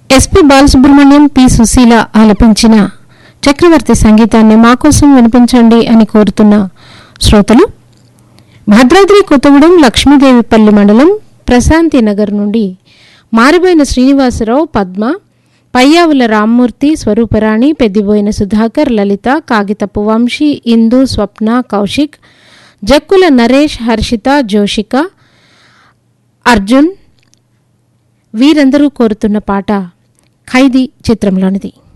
SP Balasubrahmanyam P Susheela ఆలపించిన చక్రవర్తి సంగీతాన్ని మా కోసం వినిపించండి అని కోరుతున్న శ్రోతలు భద్రాద్రి కొత్తగూడెం లక్ష్మీదేవిపల్లి మండలం ప్రశాంతి నగర్ నుండి మారిపోయిన శ్రీనివాసరావు పద్మ పయ్యావుల రామ్మూర్తి స్వరూపరాణి పెద్దిబోయిన సుధాకర్ లలిత కాగితపు వంశీ ఇందు స్వప్న కౌశిక్ జక్కుల నరేష్ హర్షిత జోషిక అర్జున్ వీరందరూ కోరుతున్న పాట ఖైదీ చిత్రంలోనిది